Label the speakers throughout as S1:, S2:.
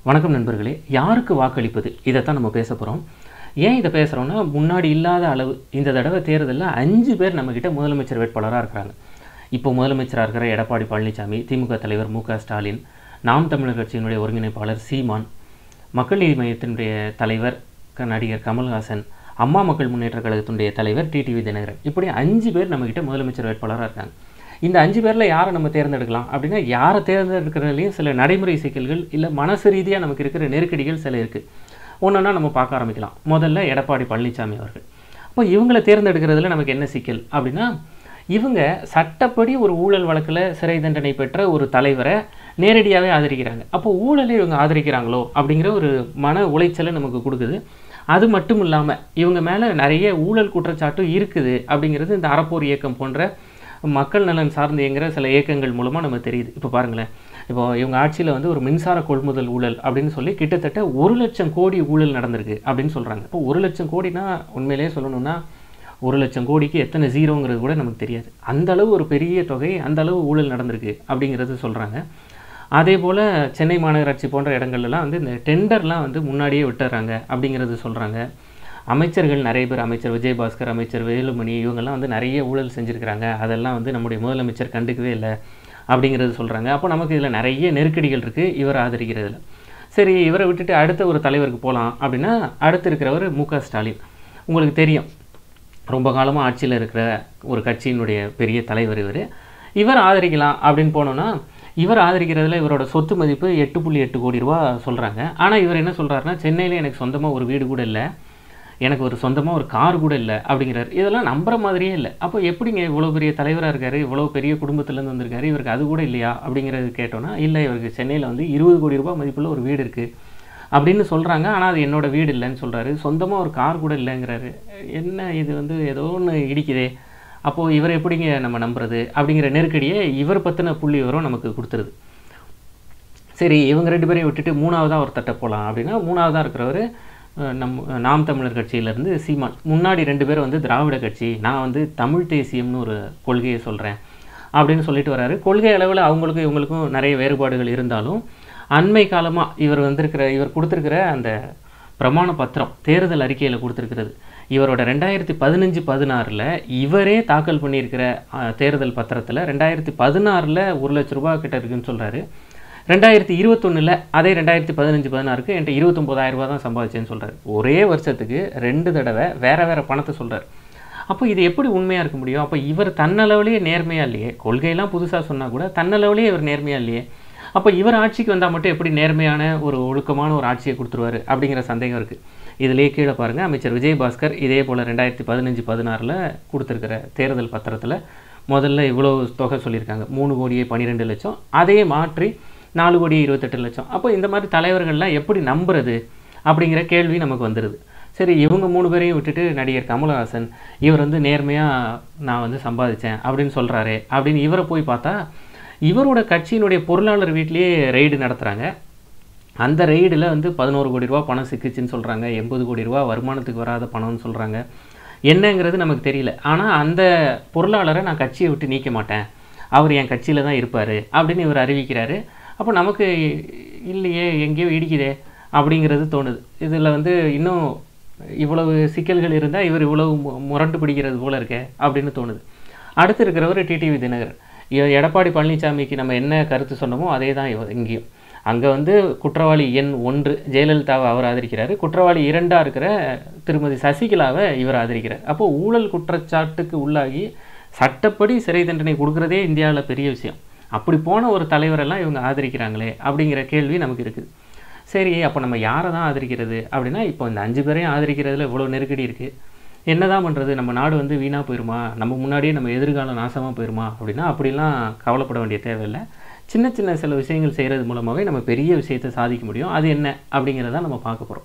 S1: வணக்கம் நண்பர்களே யாருக்கு வாக்களிப்பது இதைத்தான் நம்ம பேச போகிறோம் ஏன் இதை பேசுகிறோம்னா முன்னாடி இல்லாத அளவு இந்த தடவை தேர்தலில் அஞ்சு பேர் நம்மக்கிட்ட முதலமைச்சர் வேட்பாளராக இருக்கிறாங்க இப்போ முதலமைச்சராக இருக்கிற எடப்பாடி பழனிசாமி திமுக தலைவர் மு க ஸ்டாலின் நாம் தமிழர் கட்சியினுடைய ஒருங்கிணைப்பாளர் சீமான் மக்கள் நீதி மையத்தினுடைய தலைவர் க- நடிகர் கமல்ஹாசன் அம்மா மக்கள் முன்னேற்ற கழகத்தினுடைய தலைவர் டிடிவி தினகரன் இப்படி அஞ்சு பேர் நம்மக்கிட்ட முதலமைச்சர் வேட்பாளராக இருக்காங்க இந்த அஞ்சு பேரில் யாரை நம்ம தேர்ந்தெடுக்கலாம் அப்படின்னா யாரை தேர்ந்தெடுக்கிறதுலையும் சில நடைமுறை சிக்கல்கள் இல்லை மனசு ரீதியாக நமக்கு இருக்கிற நெருக்கடிகள் சில இருக்குது ஒன்றொன்னா நம்ம பார்க்க ஆரம்பிக்கலாம் முதல்ல எடப்பாடி பழனிசாமி அவர்கள் அப்போ இவங்களை தேர்ந்தெடுக்கிறதுல நமக்கு என்ன சிக்கல் அப்படின்னா இவங்க சட்டப்படி ஒரு ஊழல் வழக்கில் சிறை தண்டனை பெற்ற ஒரு தலைவரை நேரடியாகவே ஆதரிக்கிறாங்க அப்போ ஊழலை இவங்க ஆதரிக்கிறாங்களோ அப்படிங்கிற ஒரு மன உளைச்சலை நமக்கு கொடுக்குது அது மட்டும் இல்லாமல் இவங்க மேலே நிறைய ஊழல் குற்றச்சாட்டும் இருக்குது அப்படிங்கிறது இந்த அறப்போர் இயக்கம் போன்ற மக்கள் நலன் சார்ந்து இயங்குற சில இயக்கங்கள் மூலமாக நம்ம தெரியுது இப்போ பாருங்களேன் இப்போ இவங்க ஆட்சியில் வந்து ஒரு மின்சார கொள்முதல் ஊழல் அப்படின்னு சொல்லி கிட்டத்தட்ட ஒரு லட்சம் கோடி ஊழல் நடந்திருக்கு அப்படின்னு சொல்கிறாங்க இப்போ ஒரு லட்சம் கோடினா உண்மையிலேயே சொல்லணும்னா ஒரு லட்சம் கோடிக்கு எத்தனை ஜீரோங்கிறது கூட நமக்கு தெரியாது அந்த அளவு ஒரு பெரிய தொகை அந்த அளவு ஊழல் நடந்திருக்கு அப்படிங்கிறது சொல்கிறாங்க அதே போல் சென்னை மாநகராட்சி போன்ற இடங்கள்லாம் வந்து இந்த டெண்டர்லாம் வந்து முன்னாடியே விட்டுறாங்க அப்படிங்கிறது சொல்கிறாங்க அமைச்சர்கள் நிறைய பேர் அமைச்சர் விஜயபாஸ்கர் அமைச்சர் வேலுமணி இவங்கெல்லாம் வந்து நிறைய ஊழல் செஞ்சுருக்கிறாங்க அதெல்லாம் வந்து நம்முடைய முதலமைச்சர் கண்டுக்கவே இல்லை அப்படிங்கிறது சொல்கிறாங்க அப்போ நமக்கு இதில் நிறைய நெருக்கடிகள் இருக்குது இவர் ஆதரிக்கிறதுல சரி இவரை விட்டுட்டு அடுத்த ஒரு தலைவருக்கு போகலாம் அப்படின்னா அடுத்து இருக்கிறவர் மு க ஸ்டாலின் உங்களுக்கு தெரியும் ரொம்ப காலமாக ஆட்சியில் இருக்கிற ஒரு கட்சியினுடைய பெரிய தலைவர் இவர் இவர் ஆதரிக்கலாம் அப்படின்னு போனோன்னா இவர் ஆதரிக்கிறதுல இவரோட சொத்து மதிப்பு எட்டு புள்ளி எட்டு கோடி ரூபா சொல்கிறாங்க ஆனால் இவர் என்ன சொல்கிறாருன்னா சென்னையில் எனக்கு சொந்தமாக ஒரு வீடு கூட இல்லை எனக்கு ஒரு சொந்தமாக ஒரு கார் கூட இல்லை அப்படிங்கிறாரு இதெல்லாம் நம்புற மாதிரியே இல்லை அப்போ எப்படிங்க இவ்வளோ பெரிய தலைவராக இருக்காரு இவ்வளோ பெரிய குடும்பத்துலேருந்து வந்திருக்காரு இவருக்கு அது கூட இல்லையா அப்படிங்கிறது கேட்டோன்னா இல்லை இவருக்கு சென்னையில் வந்து இருபது கோடி ரூபாய் மதிப்புள்ள ஒரு வீடு இருக்குது அப்படின்னு சொல்கிறாங்க ஆனால் அது என்னோட வீடு இல்லைன்னு சொல்கிறாரு சொந்தமாக ஒரு கார் கூட இல்லைங்கிறாரு என்ன இது வந்து ஏதோ ஒன்று இடிக்குதே அப்போது இவர் எப்படிங்க நம்ம நம்புறது அப்படிங்கிற நெருக்கடியை இவர் பற்றின புள்ளி விவரம் நமக்கு கொடுத்துருது சரி இவங்க ரெண்டு பேரையும் விட்டுட்டு மூணாவதாக ஒரு தட்டை போகலாம் அப்படின்னா மூணாவதாக இருக்கிறவர் நம் நாம் தமிழர் கட்சியிலேருந்து சீமான் முன்னாடி ரெண்டு பேரும் வந்து திராவிட கட்சி நான் வந்து தமிழ் தேசியம்னு ஒரு கொள்கையை சொல்கிறேன் அப்படின்னு சொல்லிட்டு வராரு கொள்கை அளவில் அவங்களுக்கும் இவங்களுக்கும் நிறைய வேறுபாடுகள் இருந்தாலும் அண்மை காலமாக இவர் வந்திருக்கிற இவர் கொடுத்துருக்கிற அந்த பிரமாண பத்திரம் தேர்தல் அறிக்கையில் கொடுத்துருக்கிறது இவரோட ரெண்டாயிரத்தி பதினஞ்சு பதினாறில் இவரே தாக்கல் பண்ணியிருக்கிற அஹ், தேர்தல் பத்திரத்தில் ரெண்டாயிரத்தி பதினாறில் ஒரு லட்ச ரூபாய் கிட்ட இருக்குன்னு சொல்கிறாரு ரெண்டாயிரத்தி இருபத்தொன்னில் அதே ரெண்டாயிரத்தி பதினஞ்சு பதினாறுக்கு என்கிட்ட இருபத்தொம்போதாயிரம் ரூபாய் தான் சம்பாதிச்சேன்னு சொல்கிறார் ஒரே வருஷத்துக்கு ரெண்டு தடவை வேற வேற பணத்தை சொல்கிறார் அப்போ இது எப்படி உண்மையாக இருக்க முடியும் அப்போ இவர் தன்னளவுலேயே நேர்மையாக இல்லையே கொள்கையெல்லாம் புதுசாக சொன்னால் கூட தன்னளவுலேயே இவர் நேர்மையாக இல்லையே அப்போ இவர் ஆட்சிக்கு வந்தால் மட்டும் எப்படி நேர்மையான ஒரு ஒழுக்கமான ஒரு ஆட்சியை கொடுத்துருவாரு அப்படிங்கிற சந்தேகம் இருக்குது இதுலேயே கீழே பாருங்கள் அமைச்சர் விஜயபாஸ்கர் இதே போல் ரெண்டாயிரத்தி பதினஞ்சு பதினாறில் கொடுத்துருக்கிற தேர்தல் பத்திரத்தில் முதல்ல இவ்வளோ தொகை சொல்லியிருக்காங்க மூணு கோடியே பன்னிரெண்டு லட்சம் அதையே மாற்றி நாலு கோடி இருபத்தெட்டு லட்சம் அப்போ இந்த மாதிரி தலைவர்கள்லாம் எப்படி நம்புறது அப்படிங்கிற கேள்வி நமக்கு வந்துடுது சரி இவங்க மூணு பேரையும் விட்டுட்டு நடிகர் கமலஹாசன் இவர் வந்து நேர்மையாக நான் வந்து சம்பாதிச்சேன் அப்படின்னு சொல்கிறாரே அப்படின்னு இவரை போய் பார்த்தா இவரோட கட்சியினுடைய பொருளாளர் வீட்டிலேயே ரெய்டு நடத்துகிறாங்க அந்த ரெய்டில் வந்து பதினோரு கோடி ரூபா பணம் சிக்கிச்சுன்னு சொல்கிறாங்க எண்பது கோடி ரூபா வருமானத்துக்கு வராத பணம்னு சொல்கிறாங்க என்னங்கிறது நமக்கு தெரியல ஆனால் அந்த பொருளாளரை நான் கட்சியை விட்டு நீக்க மாட்டேன் அவர் என் கட்சியில் தான் இருப்பார் அப்படின்னு இவர் அறிவிக்கிறாரு அப்போ நமக்கு இல்லையே எங்கேயோ இடிக்குதே அப்படிங்கிறது தோணுது இதில் வந்து இன்னும் இவ்வளவு சிக்கல்கள் இருந்தால் இவர் இவ்வளவு மு- முரண்டு பிடிக்கிறது போல இருக்கே அப்படின்னு தோணுது அடுத்து இருக்கிறவர் டிடிவி தினகர் இ- எடப்பாடி பழனிசாமிக்கு நம்ம என்ன கருத்து சொன்னோமோ அதே தான் இவ- இங்கேயும் அங்கே வந்து குற்றவாளி எண் ஒன்று ஜெயலலிதாவை அவர் ஆதரிக்கிறாரு குற்றவாளி இரண்டாக இருக்கிற திருமதி சசிகலாவை இவர் ஆதரிக்கிறார் அப்போ ஊழல் குற்றச்சாட்டுக்கு உள்ளாகி சட்டப்படி சிறை தண்டனை கொடுக்குறதே இந்தியாவில் பெரிய விஷயம் அப்படி போன ஒரு தலைவரெல்லாம் இவங்க ஆதரிக்கிறாங்களே அப்படிங்கிற கேள்வி நமக்கு இருக்குது சரி அப்போ நம்ம யாரை தான் ஆதரிக்கிறது அப்படின்னா இப்போ இந்த அஞ்சு பேரையும் ஆதரிக்கிறதுல இவ்வளோ நெருக்கடி இருக்குது என்னதான் பண்ணுறது நம்ம நாடு வந்து வீணாக போயிருமா நம்ம முன்னாடியே நம்ம எதிர்காலம் நாசமாக போயிருமா அப்படின்னா அப்படிலாம் கவலைப்பட வேண்டிய தேவையில்லை சின்ன சின்ன சில விஷயங்கள் செய்கிறது மூலமாகவே நம்ம பெரிய விஷயத்தை சாதிக்க முடியும் அது என்ன அப்படிங்கிறத நம்ம பார்க்க போகிறோம்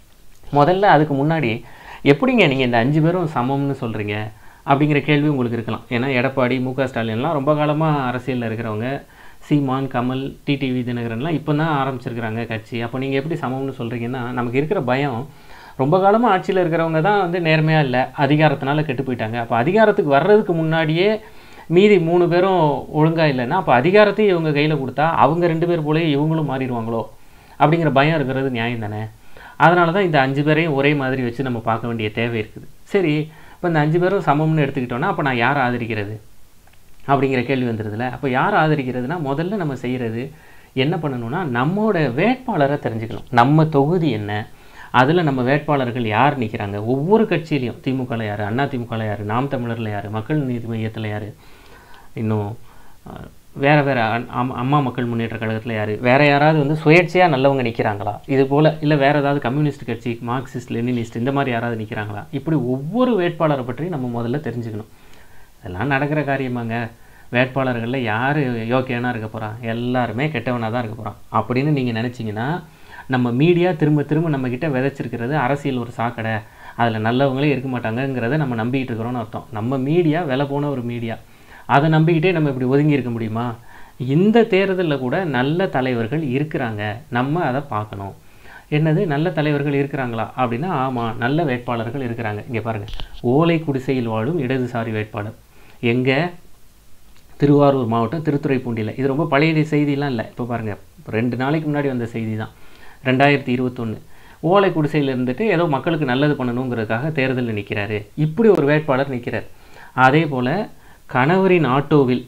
S1: முதல்ல அதுக்கு முன்னாடி எப்படிங்க நீங்கள் இந்த அஞ்சு பேரும் சமம்னு சொல்கிறீங்க அப்படிங்கிற கேள்வி உங்களுக்கு இருக்கலாம் ஏன்னா எடப்பாடி மு க ஸ்டாலின்லாம் ரொம்ப காலமாக அரசியலில் இருக்கிறவங்க சீமான் கமல் டிடிவி தினகரன்லாம் இப்போ தான் ஆரம்பிச்சிருக்கிறாங்க கட்சி அப்போ நீங்கள் எப்படி சமம்னு சொல்கிறீங்கன்னா நமக்கு இருக்கிற பயம் ரொம்ப காலமாக ஆட்சியில் இருக்கிறவங்க தான் வந்து நேர்மையாக இல்லை அதிகாரத்தினால கெட்டு போயிட்டாங்க அப்போ அதிகாரத்துக்கு வர்றதுக்கு முன்னாடியே மீதி மூணு பேரும் ஒழுங்காக இல்லைன்னா அப்போ அதிகாரத்தையும் இவங்க கையில் கொடுத்தா அவங்க ரெண்டு பேர் போலயே இவங்களும் மாறிடுவாங்களோ அப்படிங்கிற பயம் இருக்கிறது நியாயம் தானே அதனால தான் இந்த அஞ்சு பேரையும் ஒரே மாதிரி வச்சு நம்ம பார்க்க வேண்டிய தேவை இருக்குது சரி இப்போ இந்த அஞ்சு பேரும் சமம்னு எடுத்துக்கிட்டோன்னா அப்போ நான் யாரை ஆதரிக்கிறது அப்படிங்கிற கேள்வி வந்துடுதுல அப்போ யார் ஆதரிக்கிறதுனா முதல்ல நம்ம செய்கிறது என்ன பண்ணணும்னா நம்மோட வேட்பாளரை தெரிஞ்சுக்கணும் நம்ம தொகுதி என்ன அதில் நம்ம வேட்பாளர்கள் யார் நிற்கிறாங்க ஒவ்வொரு கட்சியிலையும் திமுகவில் யார் அண்ணா திமுகவில் யார் நாம் தமிழரில் யார் மக்கள் நீதி மையத்தில் யார் இன்னும் அஹ், வேற வேற அ- அம்- அம்மா மக்கள் முன்னேற்ற கழகத்தில் யார் வேற யாராவது வந்து சுயேட்சையாக நல்லவங்க நிற்கிறாங்களா இது போல் இல்லை வேற ஏதாவது கம்யூனிஸ்ட் கட்சி மார்க்சிஸ்ட் லெனினிஸ்ட் இந்த மாதிரி யாராவது நிற்கிறாங்களா இப்படி ஒவ்வொரு வேட்பாளரை பற்றி நம்ம முதல்ல தெரிஞ்சுக்கணும் இதெல்லாம் நடக்கிற காரியமாங்க வேட்பாளர்களில் யார் யோக்கியனா இருக்க போகிறான் எல்லாருமே கெட்டவனாக தான் இருக்க போகிறான் அப்படின்னு நீங்கள் நினச்சிங்கன்னா நம்ம மீடியா திரும்ப திரும்ப நம்மக்கிட்ட விதைச்சிருக்கிறது அரசியல் ஒரு சாக்கடை அதில் நல்லவங்களே இருக்க மாட்டாங்கங்கிறத நம்ம நம்பிக்கிட்டு இருக்கிறோம்னு அர்த்தம் நம்ம மீடியா விலை போன ஒரு மீடியா அதை நம்பிக்கிட்டே நம்ம இப்படி ஒதுங்கி இருக்க முடியுமா இந்த தேர்தலில் கூட நல்ல தலைவர்கள் இருக்கிறாங்க நம்ம அதை பார்க்கணும் என்னது நல்ல தலைவர்கள் இருக்கிறாங்களா அப்படின்னா ஆமாம் நல்ல வேட்பாளர்கள் இருக்கிறாங்க இங்கே பாருங்கள் ஓலை குடிசையில் வாழும் இடதுசாரி வேட்பாளர் எங்கே திருவாரூர் மாவட்டம் திருத்துறைப்பூண்டியில் இது ரொம்ப பழைய செய்திலாம் இல்லை இப்போ பாருங்கள் ரெண்டு நாளைக்கு முன்னாடி வந்த செய்தி தான் ரெண்டாயிரத்தி இருபத்தொன்று ஓலை குடிசையில் இருந்துட்டு ஏதோ மக்களுக்கு நல்லது பண்ணணுங்கிறதுக்காக தேர்தலில் நிற்கிறாரு இப்படி ஒரு வேட்பாளர் நிற்கிறார் அதே போல் கணவரின் ஆட்டோவில்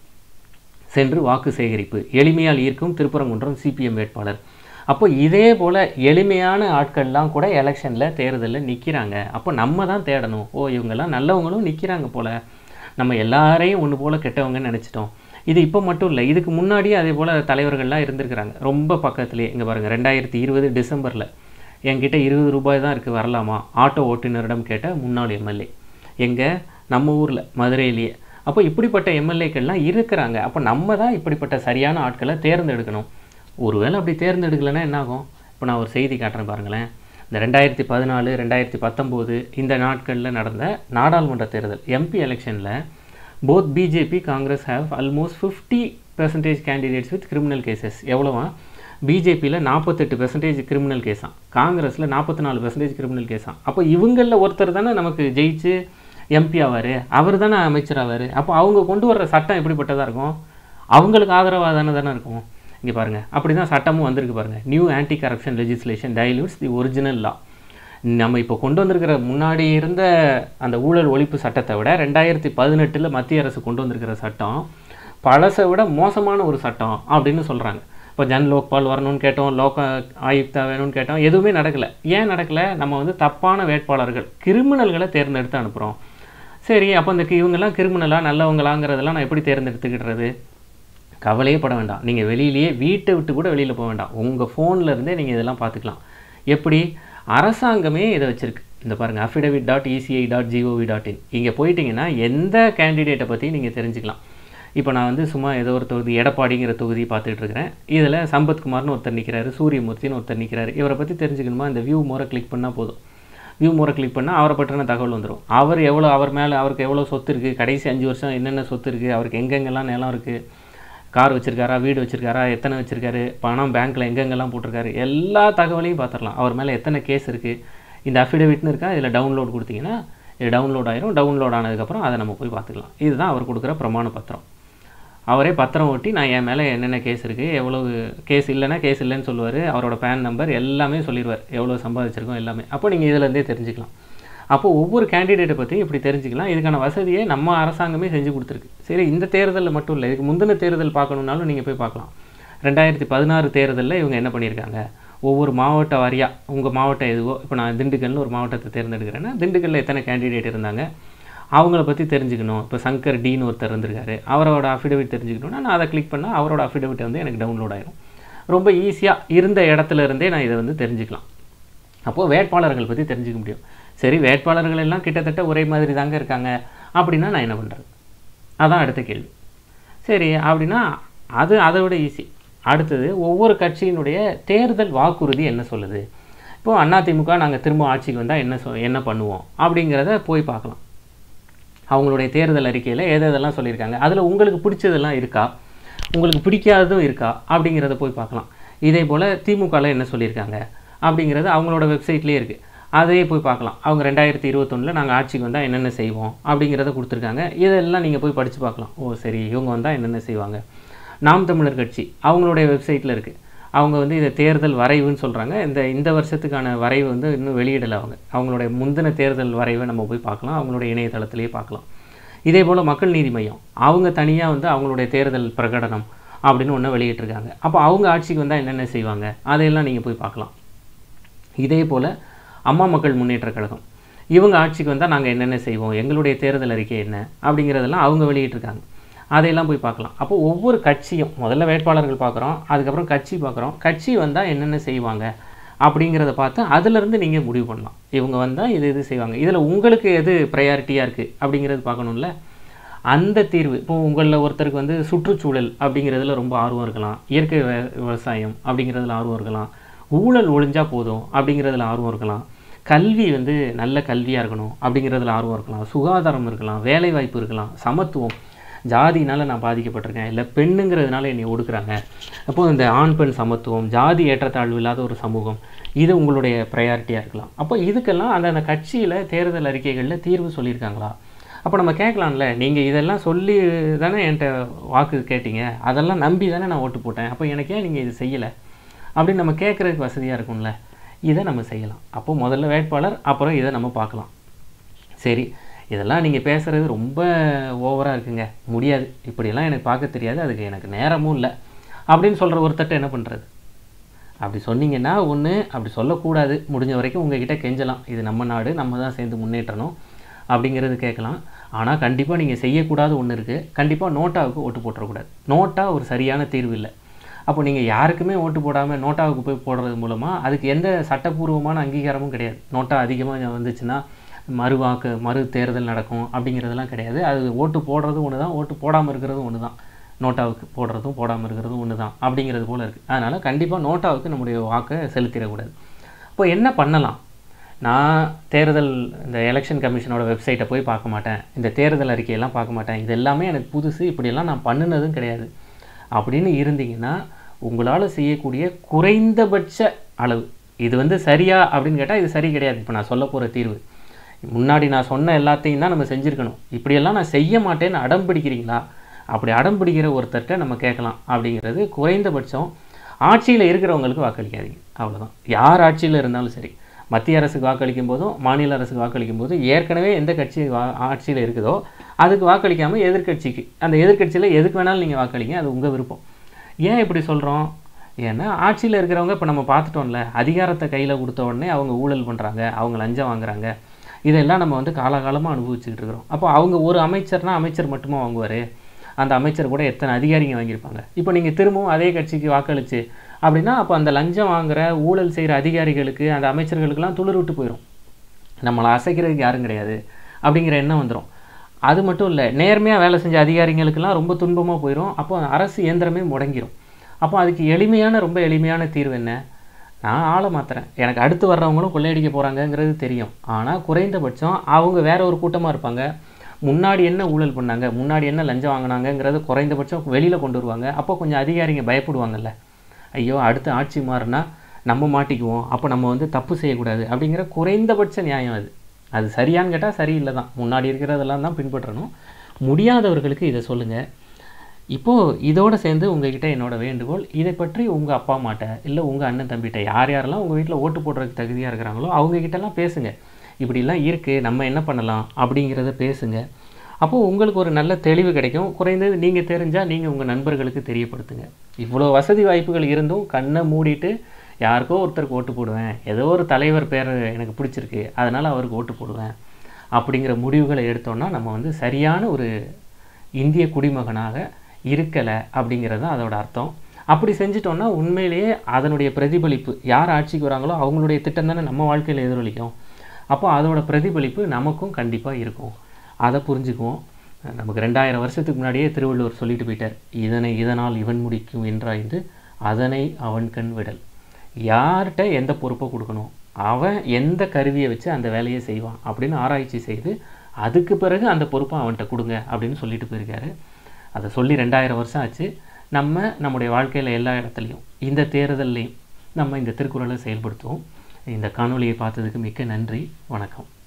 S1: சென்று வாக்கு சேகரிப்பு எளிமையால் ஈர்க்கும் திருப்பரங்குன்றம் சிபிஎம் வேட்பாளர் அப்போ இதே போல் எளிமையான ஆட்கள்லாம் கூட எலெக்ஷனில் தேர்தலில் நிற்கிறாங்க அப்போ நம்ம தான் தேடணும் ஓ இவங்கெல்லாம் நல்லவங்களும் நிற்கிறாங்க போல் நம்ம எல்லாரையும் ஒன்று போல் கெட்டவங்கன்னு நினச்சிட்டோம் இது இப்போ மட்டும் இல்லை இதுக்கு முன்னாடியே அதே போல் தலைவர்கள்லாம் இருந்திருக்கிறாங்க ரொம்ப பக்கத்துலேயே இங்கே பாருங்கள் ரெண்டாயிரத்தி இருபது டிசம்பரில் என்கிட்ட இருபது ரூபாய் தான் இருக்குது வரலாமா ஆட்டோ ஓட்டுநரிடம் கேட்ட முன்னாள் எம்எல்ஏ எங்கே நம்ம ஊரில் மதுரையிலேயே அப்போ இப்படிப்பட்ட எம்எல்ஏக்கள்லாம் இருக்கிறாங்க அப்போ நம்ம தான் இப்படிப்பட்ட சரியான ஆட்களை தேர்ந்தெடுக்கணும் ஒருவேளை அப்படி தேர்ந்தெடுக்கலைன்னா என்ன ஆகும் இப்போ நான் ஒரு செய்தி காட்டுறேன் பாருங்களேன் இந்த ரெண்டாயிரத்தி பதினாலு ரெண்டாயிரத்தி பத்தொம்போது இந்த நாட்களில் நடந்த நாடாளுமன்ற தேர்தல் எம்பி எலெக்ஷனில் both BJP Congress have almost fifty percentage candidates with criminal cases எவ்வளோவா பிஜேபியில் நாற்பத்தெட்டு பெர்சன்டேஜ் கிரிமினல் கேஸாம் காங்கிரஸில் நாற்பத்தி நாலு பெர்சன்டேஜ் கிரிமினல் கேஸாம் அப்போ இவங்களில் ஒருத்தர் தானே நமக்கு ஜெயிச்சு எம்பி ஆவார் அவர் தானே அமைச்சர் ஆவார் அப்போ அவங்க கொண்டு வர்ற சட்டம் எப்படிப்பட்டதாக இருக்கும் அவங்களுக்கு ஆதரவாக தானே தானே இருக்கும் இங்கே பாருங்கள் அப்படி தான் சட்டமும் வந்திருக்கு பாருங்கள் new anti corruption legislation dilutes the original law நம்ம இப்போ கொண்டு வந்திருக்கிற முன்னாடி இருந்த அந்த ஊழல் ஒழிப்பு சட்டத்தை விட ரெண்டாயிரத்தி பதினெட்டில் மத்திய அரசு கொண்டு வந்திருக்கிற சட்டம் பழசை விட மோசமான ஒரு சட்டம் அப்படின்னு சொல்கிறாங்க இப்போ ஜன் லோக்பால் வரணும்னு கேட்டோம் லோக ஆயுக்தா வேணும்னு கேட்டோம் எதுவுமே நடக்கலை ஏன் நடக்கலை நம்ம வந்து தப்பான வேட்பாளர்கள் கிரிமினல்களை தேர்ந்தெடுத்து அனுப்புகிறோம் சரி அப்போ இந்த கி- இவங்கெல்லாம் கிரிமினலா நல்லவங்களாங்கிறதெல்லாம் நான் எப்படி தேர்ந்தெடுத்துக்கிடுறது கவலையே பட வேண்டாம் நீங்கள் வெளியிலேயே வீட்டை விட்டு கூட வெளியில் போக வேண்டாம் உங்கள் ஃபோனில் இருந்தே நீங்கள் இதெல்லாம் பார்த்துக்கலாம் எப்படி அரசாங்கமே இதை வச்சுருக்கு இந்த பாருங்கள் affidavit dot ECI dot GOV dot in இங்கே போயிட்டீங்கன்னா எந்த கேண்டிடேட்டை பற்றி நீங்கள் தெரிஞ்சுக்கலாம் இப்போ நான் வந்து சும்மா ஏதோ ஒரு தொகுதி எடப்பாடிங்கிற தொகுதி பார்த்துட்டு இருக்கிறேன் இதில் சம்பத்குமார்னு ஒருத்தர் நிற்கிறாரு சூரியமூர்த்தின்னு ஒருத்தர் நிற்கிறாரு இவரை பற்றி தெரிஞ்சுக்கணுமா இந்த வியூ மோரை கிளிக் பண்ணால் போதும் வியூ மோரை கிளிக் பண்ணால் அவரை பற்றின தகவல் வந்துடும் அவர் எவ்வளோ அவர் மேலே அவருக்கு எவ்வளோ சொத்து இருக்குது கடைசி அஞ்சு வருஷம் என்னென்ன சொத்து இருக்குது அவருக்கு எங்கெங்கெல்லாம் நிலம் இருக்குது கார் வச்சிருக்காரா வீடு வச்சிருக்காரா எத்தனை வச்சிருக்காரு பணம் பேங்க்கில் எங்கெங்கெல்லாம் போட்டிருக்காரு எல்லா தகவலையும் பார்த்துடலாம் அவர் மேலே எத்தனை கேஸ் இருக்குது இந்த அஃபிடவிட்னு இருக்கா இதில் டவுன்லோட் கொடுத்தீங்கன்னா இது டவுன்லோட் ஆயிரும் டவுன்லோட் ஆனதுக்கப்புறம் அதை நம்ம போய் பார்த்துக்கலாம் இதுதான் அவர் கொடுக்குற பிரமாண பத்திரம் அவரே பத்திரம் ஒட்டி நான் என் மேலே என்னென்ன கேஸ் இருக்குது எவ்வளவு கேஸ் இல்லைன்னா கேஸ் இல்லைன்னு சொல்லுவார் அவரோட பேன் நம்பர் எல்லாமே சொல்லிடுவார் எவ்வளோ சம்பாதிச்சிருக்கோம் எல்லாமே அப்போ நீங்கள் இதுலேருந்தே தெரிஞ்சுக்கலாம் அப்போ ஒவ்வொரு கேண்டிடேட்டை பற்றி இப்படி தெரிஞ்சுக்கலாம் இதுக்கான வசதியை நம்ம அரசாங்கமே செஞ்சு கொடுத்துருக்கு சரி இந்த தேர்தலில் மட்டும் இல்லை இதுக்கு முந்தின தேர்தல் பார்க்கணுன்னாலும் நீங்கள் போய் பார்க்கலாம் ரெண்டாயிரத்தி பதினாறு தேர்தலில் இவங்க என்ன பண்ணியிருக்காங்க ஒவ்வொரு மாவட்ட வாரியாக உங்கள் மாவட்டம் எதுவோ இப்போ நான் திண்டுக்கல்னு ஒரு மாவட்டத்தை தேர்ந்தெடுக்கிறேன்னா திண்டுக்கல்லில் எத்தனை கேண்டிடேட் இருந்தாங்க அவங்கள பற்றி தெரிஞ்சுக்கணும் இப்போ சங்கர் டீன் ஒருத்தர் இருந்திருக்காரு அவரோட அஃபிடவிட் தெரிஞ்சுக்கணும்னா நான் அதை கிளிக் பண்ணால் அவரோட அஃபிடவிட் வந்து எனக்கு டவுன்லோட் ஆயிரும் ரொம்ப ஈஸியாக இருந்த இடத்துல இருந்தே நான் இதை வந்து தெரிஞ்சுக்கலாம் அப்போது வேட்பாளர்கள் பற்றி தெரிஞ்சுக்க முடியும் சரி வேட்பாளர்கள் எல்லாம் கிட்டத்தட்ட ஒரே மாதிரி தாங்க இருக்காங்க அப்படின்னா நான் என்ன பண்ணுறது அதான் அடுத்த கேள்வி சரி அப்படின்னா அது அதை விட ஈஸி அடுத்தது ஒவ்வொரு கட்சியினுடைய தேர்தல் வாக்குறுதி என்ன சொல்லுது இப்போ அதிமுக நாங்கள் திரும்ப ஆட்சிக்கு வந்தால் என்ன சொ என்ன பண்ணுவோம் அப்படிங்கிறத போய் பார்க்கலாம் அவங்களுடைய தேர்தல் அறிக்கையில் எது எதெல்லாம் சொல்லியிருக்காங்க அதில் உங்களுக்கு பிடிச்சதெல்லாம் இருக்கா உங்களுக்கு பிடிக்காததும் இருக்கா அப்படிங்கிறத போய் பார்க்கலாம் இதே போல் திமுகவில் என்ன சொல்லியிருக்காங்க அப்படிங்கிறது அவங்களோட வெப்சைட்லேயே இருக்குது அதையே போய் பார்க்கலாம் அவங்க ரெண்டாயிரத்தி இருபத்தொன்னில் நாங்கள் ஆட்சிக்கு வந்தால் என்னென்ன செய்வோம் அப்படிங்கிறத கொடுத்துருக்காங்க இதெல்லாம் நீங்கள் போய் படித்து பார்க்கலாம் ஓ சரி இவங்க வந்தால் என்னென்ன செய்வாங்க நாம் தமிழர் கட்சி அவங்களுடைய வெப்சைட்டில் இருக்குது அவங்க வந்து இதை தேர்தல் வரைவுன்னு சொல்கிறாங்க இந்த இந்த வருஷத்துக்கான வரைவு வந்து இன்னும் வெளியிடலை அவங்க அவங்களுடைய முந்தின தேர்தல் வரைவை நம்ம போய் பார்க்கலாம் அவங்களுடைய இணையதளத்திலேயே பார்க்கலாம் இதே போல் மக்கள் நீதி மையம் அவங்க தனியாக வந்து அவங்களுடைய தேர்தல் பிரகடனம் அப்படின்னு ஒன்று வெளியிட்டிருக்காங்க அப்போ அவங்க ஆட்சிக்கு வந்தால் என்னென்ன செய்வாங்க அதையெல்லாம் நீங்கள் போய் பார்க்கலாம் இதே போல் அம்மா மக்கள் முன்னேற்றக் கழகம் இவங்க ஆட்சிக்கு வந்தால் நாங்கள் என்னென்ன செய்வோம் எங்களுடைய தேர்தல் அறிக்கை என்ன அப்படிங்கிறதெல்லாம் அவங்க வெளியிட்டிருக்காங்க அதையெல்லாம் போய் பார்க்கலாம் அப்போ ஒவ்வொரு கட்சியும் முதல்ல வேட்பாளர்கள் பார்க்குறோம் அதுக்கப்புறம் கட்சி பார்க்குறோம் கட்சி வந்தால் என்னென்ன செய்வாங்க அப்படிங்கிறத பார்த்து அதிலிருந்து நீங்கள் முடிவு பண்ணலாம் இவங்க வந்தால் இது இது செய்வாங்க இதில் உங்களுக்கு எது ப்ரையாரிட்டியாக இருக்குது அப்படிங்கிறது பார்க்கணும்ல அந்த தீர்வு இப்போ உங்களில் ஒருத்தருக்கு வந்து சுற்றுச்சூழல் அப்படிங்கிறதுல ரொம்ப ஆர்வம் இருக்கலாம் இயற்கை விவ- விவசாயம் அப்படிங்கிறதுல ஆர்வம் இருக்கலாம் ஊழல் ஒழிஞ்சா போதும் அப்படிங்கிறதுல ஆர்வம் இருக்கலாம் கல்வி வந்து நல்ல கல்வியாக இருக்கணும் அப்படிங்கிறதுல ஆர்வம் இருக்கலாம் சுகாதாரம் இருக்கலாம் வேலை வாய்ப்பு இருக்கலாம் சமத்துவம் ஜாதினால நான் பாதிக்கப்பட்டிருக்கேன் இல்லை பெண்ணுங்கிறதுனால என்னை ஒடுக்குறாங்க அப்போ இந்த ஆண் பெண் சமத்துவம் ஜாதி ஏற்றத்தாழ்வு இல்லாத ஒரு சமூகம் இது உங்களுடைய ப்ரையாரிட்டியாக இருக்கலாம் அப்போ இதுக்கெல்லாம் அந்தந்த கட்சியில் தேர்தல் அறிக்கைகளில் தீர்வு சொல்லியிருக்காங்களா அப்போ நம்ம கேட்கலாம்ல நீங்கள் இதெல்லாம் சொல்லி தானே என்கிட்ட வாக்கு கேட்டீங்க அதெல்லாம் நம்பி தானே நான் ஓட்டு போட்டேன் அப்போ எனக்கு ஏன் நீங்கள் இது செய்யலை அப்படின்னு நம்ம கேட்குறதுக்கு வசதியாக இருக்கும்ல இதை நம்ம செய்யலாம் அப்போ முதல்ல வேட்பாளர் அப்புறம் இதை நம்ம பார்க்கலாம் சரி இதெல்லாம் நீங்கள் பேசுகிறது ரொம்ப ஓவராக இருக்குங்க முடியாது இப்படியெல்லாம் எனக்கு பார்க்க தெரியாது அதுக்கு எனக்கு நேரமும் இல்லை அப்படின்னு சொல்கிற ஒருத்தட்ட என்ன பண்ணுறது அப்படி சொன்னீங்கன்னா ஒன்று அப்படி சொல்லக்கூடாது முடிஞ்ச வரைக்கும் உங்ககிட்ட கெஞ்சலாம் இது நம்ம நாடு நம்ம தான் சேர்ந்து முன்னேற்றணும் அப்படிங்கிறது கேட்கலாம் ஆனால் கண்டிப்பாக நீங்கள் செய்யக்கூடாத ஒன்று இருக்குது கண்டிப்பாக நோட்டாவுக்கு ஓட்டு போட்டுறக்கூடாது நோட்டா ஒரு சரியான தீர்வு இல்லை அப்போ நீங்கள் யாருக்குமே ஓட்டு போடாமல் நோட்டாவுக்கு போய் போடுறது மூலமாக அதுக்கு எந்த சட்டப்பூர்வமான அங்கீகாரமும் கிடையாது நோட்டா அதிகமாக வந்துச்சுன்னா மறுவாக்கு மறு தேர்தல் நடக்கும் அப்படிங்கிறதெல்லாம் கிடையாது அது ஓட்டு போடுறதும் ஒன்று தான் ஓட்டு போடாமல் இருக்கிறதும் ஒன்று தான் நோட்டாவுக்கு போடுறதும் போடாமல் இருக்கிறதும் ஒன்று தான் அப்படிங்கிறது போல் இருக்குது அதனால் கண்டிப்பாக நோட்டாவுக்கு நம்முடைய வாக்கை செலுத்திடக்கூடாது அப்போ என்ன பண்ணலாம் நான் தேர்தல் இந்த எலெக்ஷன் கமிஷனோட வெப்சைட்டை போய் பார்க்க மாட்டேன் இந்த தேர்தல் அறிக்கையெல்லாம் பார்க்க மாட்டேன் இது எல்லாமே எனக்கு புதுசு இப்படியெல்லாம் நான் பண்ணினதும் கிடையாது அப்படின்னு இருந்தீங்கன்னா உங்களால் செய்யக்கூடிய குறைந்தபட்ச அளவு இது வந்து சரியா அப்படின்னு கேட்டால் இது சரி கிடையாது இப்போ நான் சொல்ல போகிற தீர்வு முன்னாடி நான் சொன்ன எல்லாத்தையும் தான் நம்ம செஞ்சுருக்கணும் இப்படியெல்லாம் நான் செய்ய மாட்டேன்னு அடம் பிடிக்கிறீங்களா அப்படி அடம் பிடிக்கிற ஒருத்தர்கிட்ட நம்ம கேட்கலாம் அப்படிங்கிறது குறைந்தபட்சம் ஆட்சியில் இருக்கிறவங்களுக்கு வாக்களிக்காதீங்க அவ்வளவுதான் யார் ஆட்சியில் இருந்தாலும் சரி மத்திய அரசுக்கு வாக்களிக்கும் போதும் மாநில அரசுக்கு வாக்களிக்கும் போதும் ஏற்கனவே எந்த கட்சி வா ஆட்சியில் இருக்குதோ அதுக்கு வாக்களிக்காமல் எதிர்க்கட்சிக்கு அந்த எதிர்க்கட்சியில் எதுக்கு வேணாலும் நீங்கள் வாக்களிங்க அது உங்கள் விருப்பம் ஏன் இப்படி சொல்கிறோம் ஏன்னா ஆட்சியில் இருக்கிறவங்க இப்போ நம்ம பார்த்துட்டோம்ல அதிகாரத்தை கையில் கொடுத்த உடனே அவங்க ஊழல் பண்ணுறாங்க அவங்க லஞ்சம் வாங்குறாங்க இதெல்லாம் நம்ம வந்து காலாகாலமாக அனுபவிச்சுக்கிட்டு இருக்கிறோம் அப்போ அவங்க ஒரு அமைச்சர்னா அமைச்சர் மட்டுமா வாங்குவார் அந்த அமைச்சர் கூட எத்தனை அதிகாரிங்க வாங்கியிருப்பாங்க இப்போ நீங்கள் திரும்பவும் அதே கட்சிக்கு வாக்களிச்சு அப்படின்னா அப்போ அந்த லஞ்சம் வாங்குற ஊழல் செய்கிற அதிகாரிகளுக்கு அந்த அமைச்சர்களுக்கெல்லாம் துளிர் விட்டு போயிடும் நம்மளை அசைக்கிறதுக்கு யாரும் கிடையாது அப்படிங்கிற எண்ணம் வந்துடும் அது மட்டும் இல்லை நேர்மையாக வேலை செஞ்ச அதிகாரிங்களுக்கெல்லாம் ரொம்ப துன்பமாக போயிடும் அப்போ அரசு இயந்திரமே முடங்கிடும் அப்போ அதுக்கு எளிமையான ரொம்ப எளிமையான தீர்வு என்ன நான் ஆளை மாத்துறேன் எனக்கு அடுத்து வர்றவங்களும் கொள்ளையடிக்க போகிறாங்கங்கிறது தெரியும் ஆனால் குறைந்தபட்சம் அவங்க வேற ஒரு கூட்டமாக இருப்பாங்க முன்னாடி என்ன ஊழல் பண்ணாங்க முன்னாடி என்ன லஞ்சம் வாங்கினாங்கங்கிறது குறைந்தபட்சம் வெளியில் கொண்டு வருவாங்க அப்போ கொஞ்சம் அதிகாரிங்க பயப்படுவாங்கல்ல ஐயோ அடுத்த ஆட்சி மாறினா நம்ம மாட்டிக்குவோம் அப்போ நம்ம வந்து தப்பு செய்யக்கூடாது அப்படிங்கிற குறைந்தபட்ச நியாயம் அது அது சரியான்னு கேட்டால் சரியில்லை தான் முன்னாடி இருக்கிறதெல்லாம் தான் பின்பற்றணும் முடியாதவர்களுக்கு இதை சொல்லுங்கள் இப்போது இதோட சேர்ந்து உங்ககிட்ட என்னோட வேண்டுகோள் இதை பற்றி உங்கள் அப்பா அம்மாட்ட இல்லை உங்கள் அண்ணன் தம்பிகிட்ட யார் யாரெல்லாம் உங்கள் வீட்டில் ஓட்டு போடுறதுக்கு தகுதியாக இருக்கிறாங்களோ அவங்க கிட்டலாம் பேசுங்க இப்படிலாம் இருக்குது நம்ம என்ன பண்ணலாம் அப்படிங்கிறத பேசுங்க அப்போது உங்களுக்கு ஒரு நல்ல தெளிவு கிடைக்கும் குறைந்தது நீங்கள் தெரிஞ்சால் நீங்கள் உங்கள் நண்பர்களுக்கு தெரியப்படுத்துங்க இவ்வளோ வசதி வாய்ப்புகள் இருந்தும் கண்ணை மூடிட்டு யாருக்கோ ஒருத்தருக்கு ஓட்டு போடுவேன் ஏதோ ஒரு தலைவர் பேர் எனக்கு பிடிச்சிருக்கு அதனால் அவருக்கு ஓட்டு போடுவேன் அப்படிங்கிற முடிவுகளை எடுத்தோம்னா நம்ம வந்து சரியான ஒரு இந்திய குடிமகனாக இருக்கலை அப்படிங்கிறது தான் அதோட அர்த்தம் அப்படி செஞ்சிட்டோம்னா உண்மையிலேயே அதனுடைய பிரதிபலிப்பு யார் ஆட்சிக்கு வராங்களோ அவங்களுடைய திட்டம் தானே நம்ம வாழ்க்கையில் எதிரொலிக்கும் அப்போ அதோட பிரதிபலிப்பு நமக்கும் கண்டிப்பாக இருக்கும் அதை புரிஞ்சுக்குவோம் நமக்கு ரெண்டாயிரம் வருஷத்துக்கு முன்னாடியே திருவள்ளுவர் சொல்லிட்டு போயிட்டார் இதனை இதனால் இவன் முடிக்கும் என்றாய்ந்து அதனை அவன் கண் விடல் யார்கிட்ட எந்த பொறுப்பை கொடுக்கணும் அவன் எந்த கருவியை வச்சு அந்த வேலையை செய்வான் அப்படின்னு ஆராய்ச்சி செய்து அதுக்கு பிறகு அந்த பொறுப்பை அவன்கிட்ட கொடுங்க அப்படின்னு சொல்லிட்டு போயிருக்காரு அதை சொல்லி ரெண்டாயிரம் வருஷம் ஆச்சு நம்ம நம்முடைய வாழ்க்கையில் எல்லா இடத்துலையும் இந்த தேர்தல்லையும் நம்ம இந்த திருக்குறளை செயல்படுத்துவோம் இந்த காணொளியை பார்த்ததுக்கு மிக்க நன்றி வணக்கம்